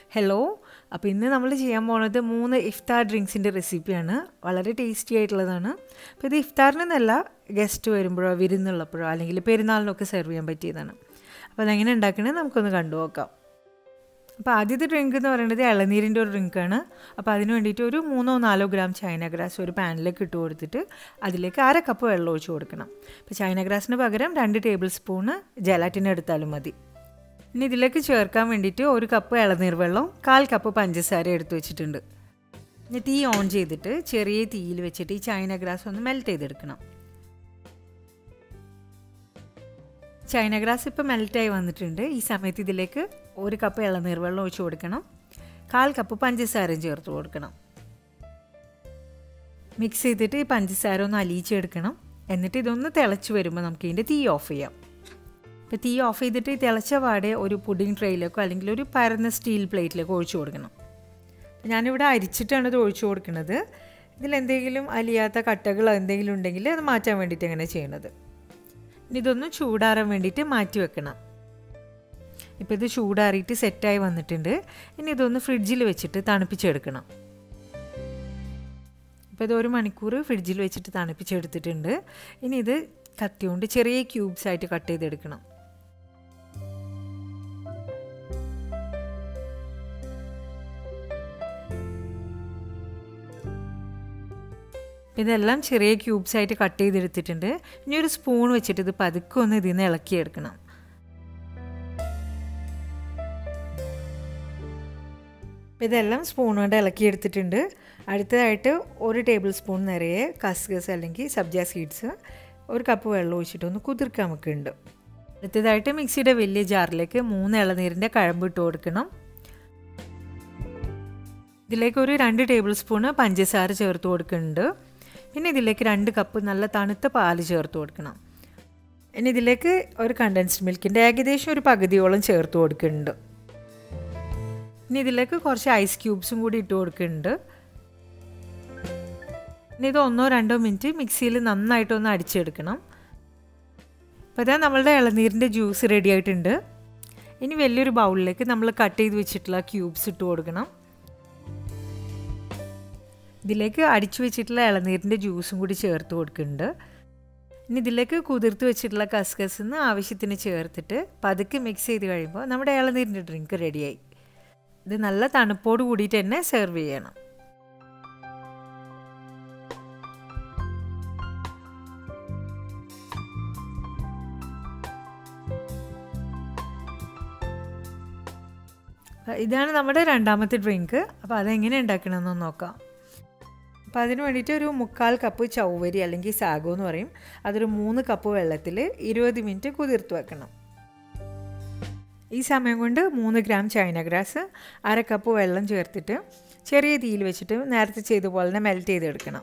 hello അപ്പോൾ ഇന്ന് നമ്മൾ ചെയ്യാൻ പോകുന്നത് മൂന്ന് ഇഫ്താർ ഡ്രിങ്ക്സിൻ്റെ റെസിപ്പിയാണ് വളരെ ടേസ്റ്റി ആയിട്ടുള്ളതാണ് അപ്പോൾ ഇത് ഇഫ്താറിനെന്നല്ല ഗസ്റ്റ് വരുമ്പോഴോ വിരുന്നുള്ളപ്പോഴോ അല്ലെങ്കിൽ പെരുന്നാളിനൊക്കെ സെർവ് ചെയ്യാൻ പറ്റിയതാണ് അപ്പോൾ അതെങ്ങനെ ഉണ്ടാക്കണേ നമുക്കൊന്ന് കണ്ടു നോക്കാം അപ്പോൾ ആദ്യത്തെ ഡ്രിങ്ക് എന്ന് പറയുന്നത് ഇളനീരിൻ്റെ ഒരു ഡ്രിങ്കാണ് അപ്പോൾ അതിന് വേണ്ടിയിട്ട് ഒരു മൂന്നോ നാലോ ഗ്രാം ചൈന ഗ്രാസ് ഒരു പാനിലേക്ക് ഇട്ട് കൊടുത്തിട്ട് അതിലേക്ക് അര കപ്പ് വെള്ളം ഒഴിച്ച് കൊടുക്കണം അപ്പോൾ ചൈന ഗ്രാസിന് പകരം രണ്ട് ടേബിൾ സ്പൂണ് ജലാറ്റിൻ എടുത്താലും മതി ഇനി ഇതിലേക്ക് ചേർക്കാൻ വേണ്ടിയിട്ട് ഒരു കപ്പ് ഇളനീർ വെള്ളം കാൽ കപ്പ് പഞ്ചസാര എടുത്തു വെച്ചിട്ടുണ്ട് ഇനി തീ ഓൺ ചെയ്തിട്ട് ചെറിയ തീയിൽ വെച്ചിട്ട് ഈ ചൈന ഗ്രാസ് ഒന്ന് മെൽറ്റ് ചെയ്തെടുക്കണം ചൈന ഗ്രാസ് ഇപ്പോൾ മെൽറ്റായി വന്നിട്ടുണ്ട് ഈ സമയത്ത് ഇതിലേക്ക് ഒരു കപ്പ് ഇളനീർ വെള്ളം ഒഴിച്ച് കൊടുക്കണം കാൽ കപ്പ് പഞ്ചസാരയും ചേർത്ത് കൊടുക്കണം മിക്സ് ചെയ്തിട്ട് ഈ പഞ്ചസാര ഒന്ന് അലിയിച്ചെടുക്കണം എന്നിട്ട് ഇതൊന്ന് തിളച്ച് വരുമ്പോൾ നമുക്ക് ഇതിൻ്റെ തീ ഓഫ് ചെയ്യാം ഇപ്പോൾ തീ ഓഫ് ചെയ്തിട്ട് തിളച്ച പാടെ ഒരു പുഡിംഗ് ട്രേയിലേക്കോ അല്ലെങ്കിൽ ഒരു പരന്ന സ്റ്റീൽ പ്ലേറ്റിലേക്കോ ഒഴിച്ചു കൊടുക്കണം ഞാനിവിടെ അരിച്ചിട്ടാണ് ഇത് ഒഴിച്ചു കൊടുക്കുന്നത് ഇതിലെന്തെങ്കിലും അലിയാത്ത കട്ടകളോ എന്തെങ്കിലും ഉണ്ടെങ്കിൽ അത് മാറ്റാൻ വേണ്ടിയിട്ട് അങ്ങനെ ചെയ്യണത് ഇനി ഇതൊന്ന് ചൂടാറാൻ വേണ്ടിയിട്ട് മാറ്റി വെക്കണം ഇപ്പോൾ ഇത് ചൂടാറിയിട്ട് സെറ്റായി വന്നിട്ടുണ്ട് ഇനി ഇതൊന്ന് ഫ്രിഡ്ജിൽ വെച്ചിട്ട് തണുപ്പിച്ചെടുക്കണം ഇപ്പോൾ ഇത് ഒരു മണിക്കൂർ ഫ്രിഡ്ജിൽ വെച്ചിട്ട് തണുപ്പിച്ചെടുത്തിട്ടുണ്ട് ഇനി ഇത് കത്തി കൊണ്ട് ചെറിയ ക്യൂബ്സ് ആയിട്ട് കട്ട് ചെയ്തെടുക്കണം ഇതെല്ലാം ചെറിയ ക്യൂബ്സ് ആയിട്ട് കട്ട് ചെയ്തെടുത്തിട്ടുണ്ട് ഇനി ഒരു സ്പൂൺ വെച്ചിട്ട് ഇത് പതുക്കെ ഒന്ന് ഇതിൽ നിന്ന് ഇളക്കിയെടുക്കണം ഇതെല്ലാം സ്പൂൺ കൊണ്ട് ഇളക്കിയെടുത്തിട്ടുണ്ട് അടുത്തതായിട്ട് ഒരു ടേബിൾ സ്പൂൺ നിറയെ കസ്കസ് അല്ലെങ്കിൽ സബ്ജ സീഡ്സ് ഒരു കപ്പ് വെള്ളം ഒഴിച്ചിട്ട് ഒന്ന് കുതിർക്കാൻ വെക്കുന്നുണ്ട് അടുത്തതായിട്ട് മിക്സിയുടെ വലിയ ജാറിലേക്ക് മൂന്ന് ഇളനീരിൻ്റെ കഴമ്പ് ഇട്ട് കൊടുക്കണം ഇതിലേക്ക് ഒരു രണ്ട് ടേബിൾ സ്പൂണ് പഞ്ചസാര ചേർത്ത് കൊടുക്കുന്നുണ്ട് പിന്നെ ഇതിലേക്ക് രണ്ട് കപ്പ് നല്ല തണുത്ത പാല് ചേർത്ത് കൊടുക്കണം ഇനി ഇതിലേക്ക് ഒരു കണ്ടൻസ്ഡ് മിൽക്കിൻ്റെ ഏകദേശം ഒരു പകുതിയോളം ചേർത്ത് കൊടുക്കുന്നുണ്ട് ഇനി ഇതിലേക്ക് കുറച്ച് ഐസ് ക്യൂബ്സും കൂടി ഇട്ട് കൊടുക്കുന്നുണ്ട് ഇനി ഇത് ഒന്നോ രണ്ടോ മിനിറ്റ് മിക്സിയിൽ നന്നായിട്ടൊന്ന് അടിച്ചെടുക്കണം അപ്പോൾ ഇതാ നമ്മളുടെ ഇളനീരിൻ്റെ ജ്യൂസ് റെഡി ആയിട്ടുണ്ട് ഇനി വലിയൊരു ബൗളിലേക്ക് നമ്മൾ കട്ട് ചെയ്ത് വെച്ചിട്ടുള്ള ക്യൂബ്സ് ഇട്ട് കൊടുക്കണം ഇതിലേക്ക് അടിച്ചു വെച്ചിട്ടുള്ള ഇളനീരിൻ്റെ ജ്യൂസും കൂടി ചേർത്ത് കൊടുക്കുന്നുണ്ട് ഇനി ഇതിലേക്ക് കുതിർത്ത് വെച്ചിട്ടുള്ള കസ്കസ് ആവശ്യത്തിന് ചേർത്തിട്ട് പതുക്കെ മിക്സ് ചെയ്ത് കഴിയുമ്പോൾ നമ്മുടെ ഇളനീരിൻ്റെ ഡ്രിങ്ക് റെഡിയായി ഇത് നല്ല തണുപ്പോട് കൂടിയിട്ട് തന്നെ സെർവ് ചെയ്യണം ഇതാണ് നമ്മുടെ രണ്ടാമത്തെ ഡ്രിങ്ക് അപ്പോൾ അതെങ്ങനെ ഉണ്ടാക്കണമെന്ന് നോക്കാം അപ്പോൾ അതിന് വേണ്ടിയിട്ട് ഒരു മുക്കാൽ കപ്പ് ചൗവരി അല്ലെങ്കിൽ സാഗോ എന്ന് പറയും അതൊരു മൂന്ന് കപ്പ് വെള്ളത്തിൽ ഇരുപത് മിനിറ്റ് കുതിർത്ത് വെക്കണം ഈ സമയം കൊണ്ട് മൂന്ന് ഗ്രാം ചൈന ഗ്രാസ് അര കപ്പ് വെള്ളം ചേർത്തിട്ട് ചെറിയ തീയിൽ വെച്ചിട്ട് നേരത്തെ ചെയ്ത പോലെ തന്നെ മെൽറ്റ് ചെയ്തെടുക്കണം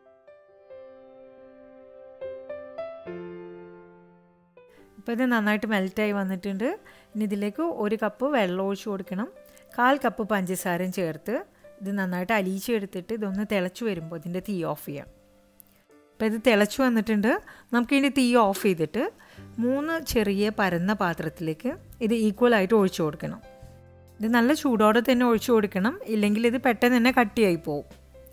ഇപ്പോൾ ഇത് നന്നായിട്ട് മെൽറ്റായി വന്നിട്ടുണ്ട് ഇനി ഇതിലേക്ക് ഒരു കപ്പ് വെള്ളം ഒഴിച്ച് കൊടുക്കണം കാൽ കപ്പ് പഞ്ചസാരയും ചേർത്ത് ഇത് നന്നായിട്ട് അലിയിച്ചെടുത്തിട്ട് ഇതൊന്ന് തിളച്ച് വരുമ്പോൾ ഇതിൻ്റെ തീ ഓഫ് ചെയ്യാം അപ്പോൾ ഇത് തിളച്ച് വന്നിട്ടുണ്ട് നമുക്കിതിൻ്റെ തീ ഓഫ് ചെയ്തിട്ട് മൂന്ന് ചെറിയ പരന്ന പാത്രത്തിലേക്ക് ഇത് ഈക്വലായിട്ട് ഒഴിച്ചു കൊടുക്കണം ഇത് നല്ല ചൂടോടെ തന്നെ ഒഴിച്ചു കൊടുക്കണം ഇല്ലെങ്കിൽ ഇത് പെട്ടെന്ന് തന്നെ കട്ടിയായി പോകും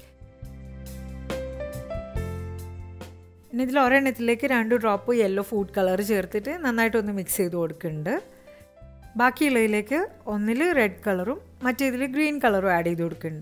ഇനി ഇതിൽ ഒരെണ്ണത്തിലേക്ക് രണ്ട് ഡ്രോപ്പ് യെല്ലോ ഫുഡ് കളർ ചേർത്തിട്ട് നന്നായിട്ടൊന്ന് മിക്സ് ചെയ്ത് കൊടുക്കുന്നുണ്ട് ബാക്കിയുള്ളതിലേക്ക് ഒന്നിൽ റെഡ് കളറും മറ്റേതിൽ ഗ്രീൻ കളറും ആഡ് ചെയ്ത് കൊടുക്കുന്നുണ്ട്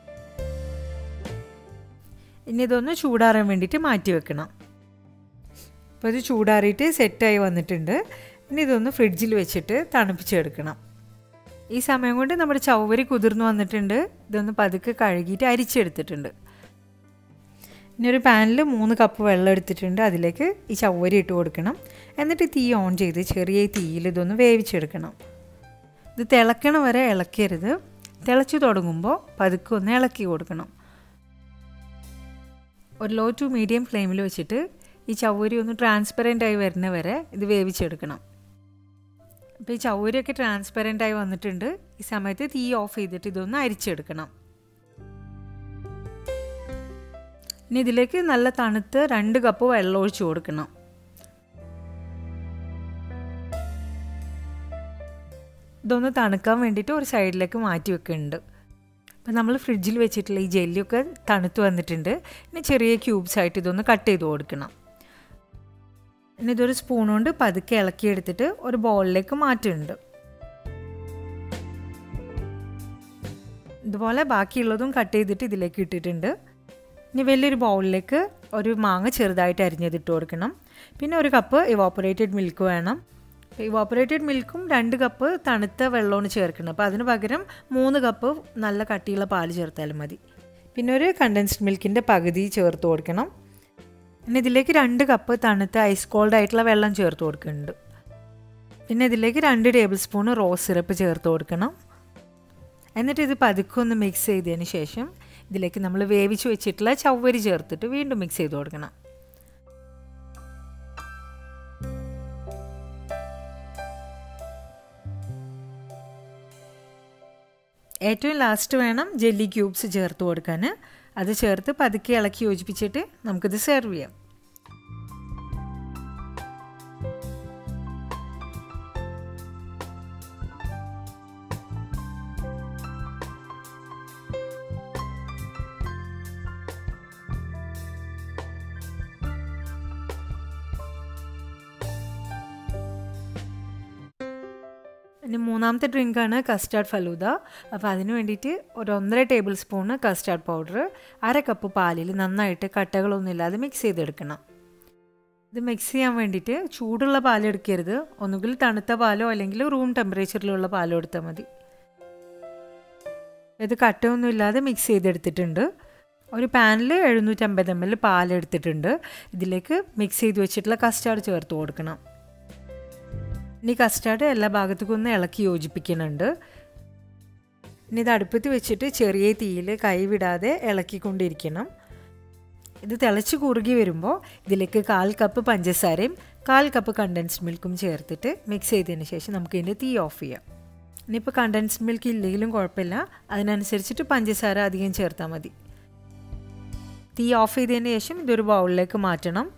ഇനി ഇതൊന്ന് ചൂടാറാൻ വേണ്ടിയിട്ട് മാറ്റി വെക്കണം അപ്പോൾ ഇത് ചൂടാറിയിട്ട് സെറ്റായി വന്നിട്ടുണ്ട് ഇനി ഇതൊന്ന് ഫ്രിഡ്ജിൽ വെച്ചിട്ട് തണുപ്പിച്ചെടുക്കണം ഈ സമയം കൊണ്ട് നമ്മുടെ ചവ്വരി കുതിർന്ന് വന്നിട്ടുണ്ട് ഇതൊന്ന് പതുക്കെ കഴുകിയിട്ട് അരിച്ചെടുത്തിട്ടുണ്ട് ഇനി ഒരു പാനിൽ മൂന്ന് കപ്പ് വെള്ളം എടുത്തിട്ടുണ്ട് അതിലേക്ക് ഈ ചവ്വരി ഇട്ട് കൊടുക്കണം എന്നിട്ട് തീ ഓൺ ചെയ്ത് ചെറിയ തീയിൽ ഇതൊന്ന് വേവിച്ചെടുക്കണം ഇത് തിളക്കണ വരെ ഇളക്കരുത് തിളച്ചു തുടങ്ങുമ്പോൾ പതുക്കെ ഒന്ന് ഇളക്കി കൊടുക്കണം ഒരു ലോ ടു മീഡിയം ഫ്ലെയിമിൽ വെച്ചിട്ട് ഈ ചവ്വരി ഒന്ന് ട്രാൻസ്പെറൻ്റ് ആയി വരുന്ന വരെ ഇത് വേവിച്ചെടുക്കണം അപ്പോൾ ഈ ചവ്വരിയൊക്കെ ട്രാൻസ്പെറൻ്റ് ആയി വന്നിട്ടുണ്ട് ഈ സമയത്ത് തീ ഓഫ് ചെയ്തിട്ട് ഇതൊന്ന് അരിച്ചെടുക്കണം ഇനി ഇതിലേക്ക് നല്ല തണുത്ത് രണ്ട് കപ്പ് വെള്ളം ഒഴിച്ച് കൊടുക്കണം ഇതൊന്ന് തണുക്കാൻ വേണ്ടിയിട്ട് ഒരു സൈഡിലേക്ക് മാറ്റി വെക്കുന്നുണ്ട് അപ്പം നമ്മൾ ഫ്രിഡ്ജിൽ വെച്ചിട്ടുള്ള ഈ ജെല്ലിയൊക്കെ തണുത്ത് വന്നിട്ടുണ്ട് ഇനി ചെറിയ ക്യൂബ്സ് ആയിട്ട് ഇതൊന്ന് കട്ട് ചെയ്ത് കൊടുക്കണം ഇനി ഇതൊരു സ്പൂൺ കൊണ്ട് പതുക്കെ ഇളക്കിയെടുത്തിട്ട് ഒരു ബൗളിലേക്ക് മാറ്റുന്നുണ്ട് ഇതുപോലെ ബാക്കിയുള്ളതും കട്ട് ചെയ്തിട്ട് ഇതിലേക്ക് ഇട്ടിട്ടുണ്ട് ഇനി വലിയൊരു ബൗളിലേക്ക് ഒരു മാങ്ങ ചെറുതായിട്ട് അരിഞ്ഞതിട്ട് കൊടുക്കണം പിന്നെ ഒരു കപ്പ് ഇവോപ്പറേറ്റഡ് മിൽക്ക് വേണം ഇവോപ്പറേറ്റഡ് മിൽക്കും രണ്ട് കപ്പ് തണുത്ത വെള്ളമാണ് ചേർക്കണം അപ്പോൾ അതിന് പകരം മൂന്ന് കപ്പ് നല്ല കട്ടിയുള്ള പാല് ചേർത്താലും മതി പിന്നെ ഒരു കണ്ടൻസ്ഡ് മിൽക്കിൻ്റെ പകുതി ചേർത്ത് കൊടുക്കണം പിന്നെ ഇതിലേക്ക് രണ്ട് കപ്പ് തണുത്ത ഐസ് കോൾഡ് ആയിട്ടുള്ള വെള്ളം ചേർത്ത് കൊടുക്കുന്നുണ്ട് പിന്നെ ഇതിലേക്ക് രണ്ട് ടേബിൾ സ്പൂൺ റോസ് സിറപ്പ് ചേർത്ത് കൊടുക്കണം എന്നിട്ട് ഇത് പതുക്കെ ഒന്ന് മിക്സ് ചെയ്തതിന് ശേഷം ഇതിലേക്ക് നമ്മൾ വേവിച്ച് വെച്ചിട്ടുള്ള ചവ്വരി ചേർത്തിട്ട് വീണ്ടും മിക്സ് ചെയ്ത് കൊടുക്കണം ഏറ്റവും ലാസ്റ്റ് വേണം ജെല്ലി ക്യൂബ്സ് ചേർത്ത് കൊടുക്കാൻ അത് ചേർത്ത് പതുക്കെ ഇളക്കി യോജിപ്പിച്ചിട്ട് നമുക്കിത് സെർവ് ചെയ്യാം ഇനി മൂന്നാമത്തെ ഡ്രിങ്കാണ് കസ്റ്റാർഡ് ഫലൂദ അപ്പോൾ അതിന് വേണ്ടിയിട്ട് ഒരു ഒന്നര ടേബിൾ സ്പൂണ് കസ്റ്റാർഡ് പൗഡർ അര കപ്പ് പാലിൽ നന്നായിട്ട് കട്ടകളൊന്നും ഇല്ലാതെ മിക്സ് ചെയ്തെടുക്കണം ഇത് മിക്സ് ചെയ്യാൻ വേണ്ടിയിട്ട് ചൂടുള്ള പാൽ എടുക്കരുത് ഒന്നുകിൽ തണുത്ത പാലോ അല്ലെങ്കിൽ റൂം ടെമ്പറേച്ചറിലുള്ള പാലോ എടുത്താൽ മതി ഇത് കട്ടയൊന്നും ഇല്ലാതെ മിക്സ് ചെയ്തെടുത്തിട്ടുണ്ട് ഒരു പാനിൽ എഴുന്നൂറ്റമ്പത് എം എൽ പാലെടുത്തിട്ടുണ്ട് ഇതിലേക്ക് മിക്സ് ചെയ്ത് വെച്ചിട്ടുള്ള കസ്റ്റാർഡ് ചേർത്ത് കൊടുക്കണം ഇനി കസ്റ്റാർഡ് എല്ലാ ഭാഗത്തേക്കും ഒന്ന് ഇളക്കി യോജിപ്പിക്കുന്നുണ്ട് ഇനി ഇത് അടുപ്പത്ത് വെച്ചിട്ട് ചെറിയ തീയിൽ കൈവിടാതെ ഇളക്കിക്കൊണ്ടിരിക്കണം ഇത് തിളച്ച് കുറുകി വരുമ്പോൾ ഇതിലേക്ക് കാൽ കപ്പ് പഞ്ചസാരയും കാൽ കപ്പ് കണ്ടൻസ്ഡ് മിൽക്കും ചേർത്തിട്ട് മിക്സ് ചെയ്തതിന് ശേഷം നമുക്ക് ഇതിൻ്റെ തീ ഓഫ് ചെയ്യാം ഇനിയിപ്പോൾ കണ്ടൻസ്ഡ് മിൽക്ക് ഇല്ലെങ്കിലും കുഴപ്പമില്ല അതിനനുസരിച്ചിട്ട് പഞ്ചസാര അധികം ചേർത്താൽ മതി തീ ഓഫ് ചെയ്തതിന് ശേഷം ഇതൊരു ബൗളിലേക്ക് മാറ്റണം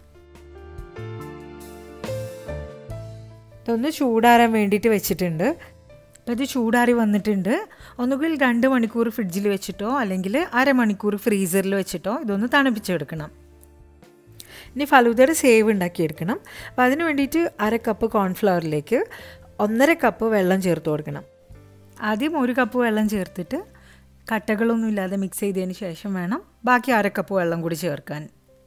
ഇതൊന്ന് ചൂടാറാൻ വേണ്ടിയിട്ട് വെച്ചിട്ടുണ്ട് അപ്പോൾ ഇത് ചൂടാറി വന്നിട്ടുണ്ട് ഒന്നുകിൽ രണ്ട് മണിക്കൂർ ഫ്രിഡ്ജിൽ വെച്ചിട്ടോ അല്ലെങ്കിൽ അരമണിക്കൂർ ഫ്രീസറിൽ വെച്ചിട്ടോ ഇതൊന്ന് തണുപ്പിച്ചെടുക്കണം ഇനി ഫലൂദയുടെ സേവ് ഉണ്ടാക്കിയെടുക്കണം അപ്പോൾ അതിന് വേണ്ടിയിട്ട് അര കപ്പ് കോൺഫ്ലവറിലേക്ക് ഒന്നര കപ്പ് വെള്ളം ചേർത്ത് കൊടുക്കണം ആദ്യം ഒരു കപ്പ് വെള്ളം ചേർത്തിട്ട് കട്ടകളൊന്നും ഇല്ലാതെ മിക്സ് ചെയ്തതിന് ശേഷം വേണം ബാക്കി അര കപ്പ് വെള്ളം കൂടി ചേർക്കാൻ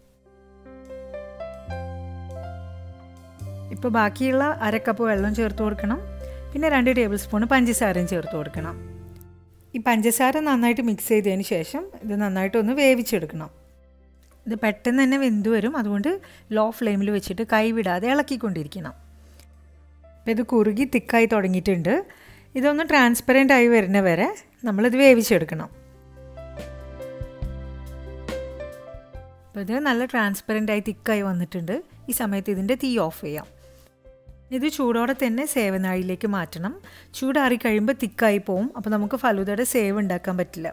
ഇപ്പോൾ ബാക്കിയുള്ള അര കപ്പ് വെള്ളം ചേർത്ത് കൊടുക്കണം പിന്നെ രണ്ട് ടേബിൾ സ്പൂൺ പഞ്ചസാരയും ചേർത്ത് കൊടുക്കണം ഈ പഞ്ചസാര നന്നായിട്ട് മിക്സ് ചെയ്തതിന് ശേഷം ഇത് നന്നായിട്ടൊന്ന് വേവിച്ചെടുക്കണം ഇത് പെട്ടെന്ന് തന്നെ വെന്ത് വരും അതുകൊണ്ട് ലോ ഫ്ലെയിമിൽ വെച്ചിട്ട് കൈ വിടാതെ ഇളക്കിക്കൊണ്ടിരിക്കണം അപ്പോൾ ഇത് കുറുകി തിക്കായി തുടങ്ങിയിട്ടുണ്ട് ഇതൊന്ന് ട്രാൻസ്പെറൻ്റ് ആയി വരുന്ന വരെ നമ്മളിത് വേവിച്ചെടുക്കണം അപ്പോൾ ഇത് നല്ല ട്രാൻസ്പെറൻ്റ് ആയി തിക്കായി വന്നിട്ടുണ്ട് ഈ സമയത്ത് ഇതിൻ്റെ തീ ഓഫ് ചെയ്യാം ഇത് ചൂടോടെ തന്നെ സേവനാഴിയിലേക്ക് മാറ്റണം ചൂടാറി കഴിയുമ്പോൾ തിക്കായി പോവും അപ്പോൾ നമുക്ക് ഫലൂദയുടെ സേവ് ഉണ്ടാക്കാൻ പറ്റില്ല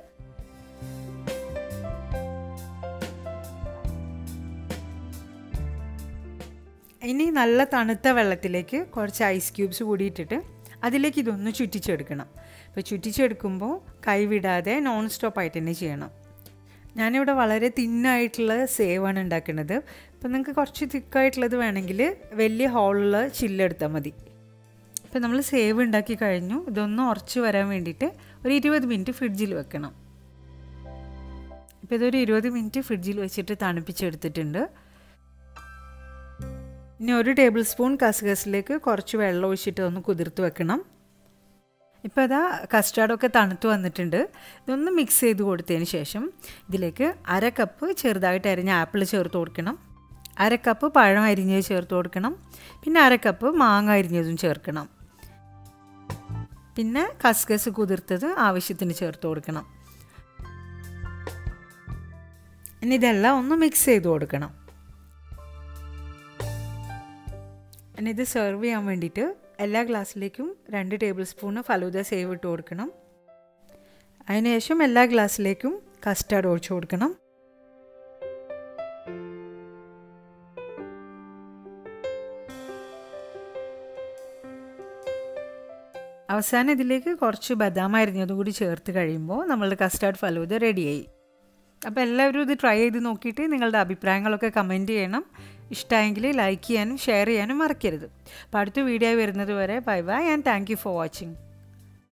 ഇനി നല്ല തണുത്ത വെള്ളത്തിലേക്ക് കുറച്ച് ഐസ് ക്യൂബ്സ് കൂടി ഇട്ടിട്ട് അതിലേക്ക് ഇതൊന്ന് ചുറ്റിച്ചെടുക്കണം അപ്പോൾ ചുറ്റിച്ചെടുക്കുമ്പോൾ കൈവിടാതെ നോൺ സ്റ്റോപ്പ് ആയിട്ട് തന്നെ ചെയ്യണം ഞാനിവിടെ വളരെ തിന്നായിട്ടുള്ള സേവാണ് ഉണ്ടാക്കുന്നത് അപ്പോൾ നിങ്ങൾക്ക് കുറച്ച് തിക്കായിട്ടുള്ളത് വേണമെങ്കിൽ വലിയ ഹോളുള്ള ചില്ലെടുത്താൽ മതി അപ്പോൾ നമ്മൾ സേവ് ഉണ്ടാക്കി കഴിഞ്ഞു ഇതൊന്ന് ഉറച്ച് വരാൻ വേണ്ടിയിട്ട് ഒരു ഇരുപത് മിനിറ്റ് ഫ്രിഡ്ജിൽ വെക്കണം ഇപ്പോൾ ഇതൊരു ഇരുപത് മിനിറ്റ് ഫ്രിഡ്ജിൽ വെച്ചിട്ട് തണുപ്പിച്ചെടുത്തിട്ടുണ്ട് ഇനി ഒരു ടേബിൾ സ്പൂൺ കസ്കസിലേക്ക് കുറച്ച് വെള്ളം ഒഴിച്ചിട്ട് ഒന്ന് കുതിർത്ത് വെക്കണം ഇപ്പോൾ അതാ കസ്റ്റാർഡൊക്കെ തണുത്ത് വന്നിട്ടുണ്ട് ഇതൊന്ന് മിക്സ് ചെയ്ത് കൊടുത്തതിന് ശേഷം ഇതിലേക്ക് അര കപ്പ് ചെറുതായിട്ട് അരിഞ്ഞ ആപ്പിൾ ചേർത്ത് കൊടുക്കണം അര കപ്പ് പഴം അരിഞ്ഞത് ചേർത്ത് കൊടുക്കണം പിന്നെ അര കപ്പ് മാങ്ങ അരിഞ്ഞതും ചേർക്കണം പിന്നെ കസ്കസ് കുതിർത്തത് ആവശ്യത്തിന് ചേർത്ത് കൊടുക്കണം ഇനി ഇതെല്ലാം ഒന്ന് മിക്സ് ചെയ്ത് കൊടുക്കണം ഇനി ഇത് സെർവ് ചെയ്യാൻ വേണ്ടിയിട്ട് എല്ലാ ഗ്ലാസ്സിലേക്കും രണ്ട് ടേബിൾ സ്പൂണ് ഫലൂദ സേവ് ഇട്ട് കൊടുക്കണം അതിനുശേഷം എല്ലാ ഗ്ലാസ്സിലേക്കും കസ്റ്റാർഡ് ഒഴിച്ചു കൊടുക്കണം അവസാനം ഇതിലേക്ക് കുറച്ച് ബദാം അരിഞ്ഞതും കൂടി ചേർത്ത് കഴിയുമ്പോൾ നമ്മളുടെ കസ്റ്റാർഡ് ഫലൂദ റെഡിയായി അപ്പോൾ എല്ലാവരും ഇത് ട്രൈ ചെയ്ത് നോക്കിയിട്ട് നിങ്ങളുടെ അഭിപ്രായങ്ങളൊക്കെ കമൻറ്റ് ചെയ്യണം ഇഷ്ടമായെങ്കിൽ ലൈക്ക് ചെയ്യാനും ഷെയർ ചെയ്യാനും മറക്കരുത് അപ്പോൾ അടുത്ത വീഡിയോ വരുന്നത് വരെ bye bye and thank you for watching